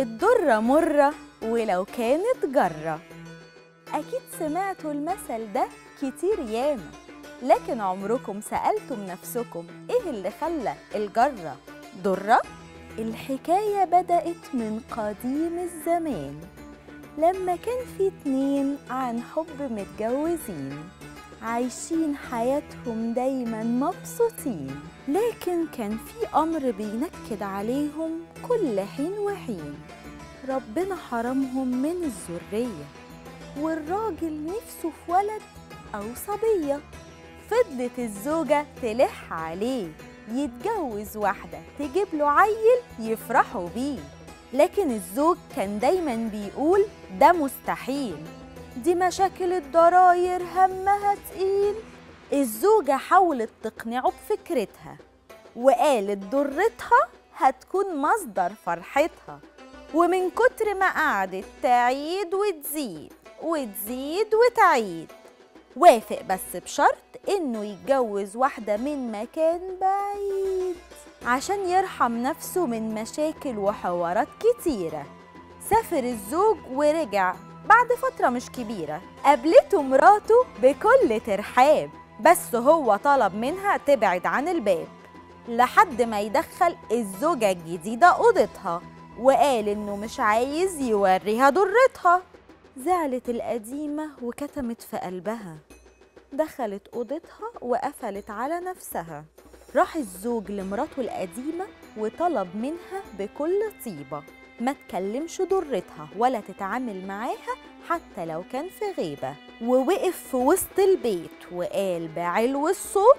الضرة مرة ولو كانت جرة أكيد سمعتوا المثل ده كتير ياما لكن عمركم سألتم نفسكم إيه اللي خلى الجرة ضرة؟ الحكاية بدأت من قديم الزمان لما كان في اتنين عن حب متجوزين عايشين حياتهم دايما مبسوطين لكن كان في أمر بينكد عليهم كل حين وحين ربنا حرمهم من الذرية والراجل نفسه في ولد أو صبية فضلت الزوجة تلح عليه يتجوز واحدة تجيب له عيل يفرحوا بيه لكن الزوج كان دايما بيقول ده مستحيل دي مشاكل الضراير همها تقيل الزوجة حاولت تقنعه بفكرتها وقالت ضرتها هتكون مصدر فرحتها ومن كتر ما قعدت تعيد وتزيد وتزيد وتعيد وافق بس بشرط انه يتجوز واحدة من مكان بعيد عشان يرحم نفسه من مشاكل وحوارات كتيرة سافر الزوج ورجع بعد فترة مش كبيرة قابلته مراته بكل ترحاب بس هو طلب منها تبعد عن الباب لحد ما يدخل الزوجة الجديدة أوضتها وقال إنه مش عايز يوريها ضرتها زعلت القديمة وكتمت في قلبها دخلت أوضتها وقفلت على نفسها راح الزوج لمراته القديمة وطلب منها بكل طيبة ما تكلمش ضرتها ولا تتعامل معاها حتى لو كان في غيبة ووقف في وسط البيت وقال بعلو الصوت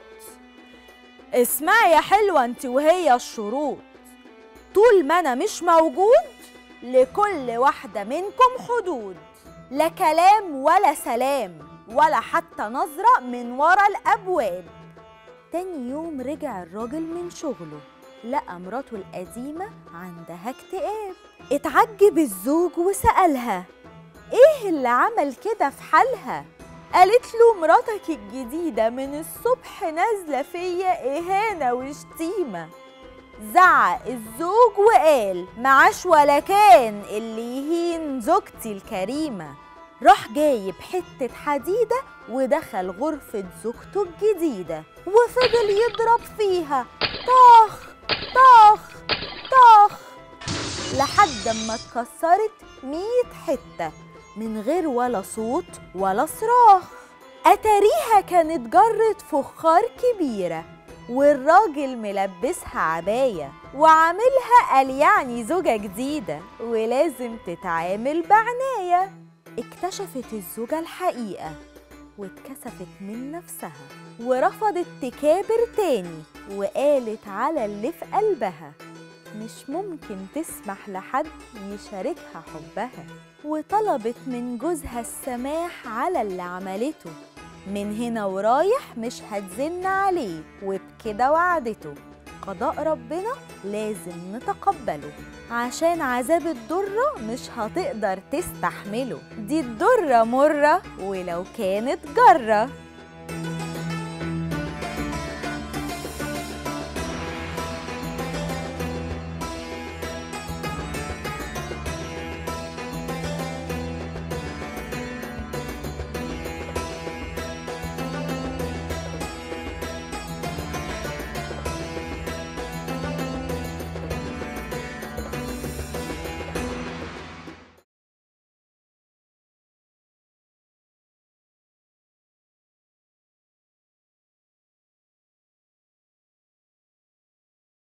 اسمعي يا حلوة انت وهي الشروط طول ما انا مش موجود لكل واحدة منكم حدود لا كلام ولا سلام ولا حتى نظرة من ورا الأبواب تاني يوم رجع الراجل من شغله لقى مراته القديمة عندها اكتئاب اتعجب الزوج وسألها ايه اللي عمل كده في حالها قالت له مراتك الجديدة من الصبح نازلة فيا إهانة وشتيمة زعق الزوج وقال معاش ولا كان اللي يهين زوجتي الكريمة راح جايب حتة حديدة ودخل غرفة زوجته الجديدة وفضل يضرب فيها طاخ طاخ طاخ لحد ما اتكسرت مية حتة من غير ولا صوت ولا صراخ أتاريها كانت جرة فخار كبيرة والراجل ملبسها عباية وعاملها قال يعني زوجة جديدة ولازم تتعامل بعناية اكتشفت الزوجة الحقيقة واتكسفت من نفسها ورفضت تكابر تاني وقالت على اللي في قلبها مش ممكن تسمح لحد يشاركها حبها وطلبت من جوزها السماح على اللي عملته من هنا ورايح مش هتزن عليه وبكده وعدته قضاء ربنا لازم نتقبله عشان عذاب الضرة مش هتقدر تستحمله دي الضرة مرة ولو كانت جرة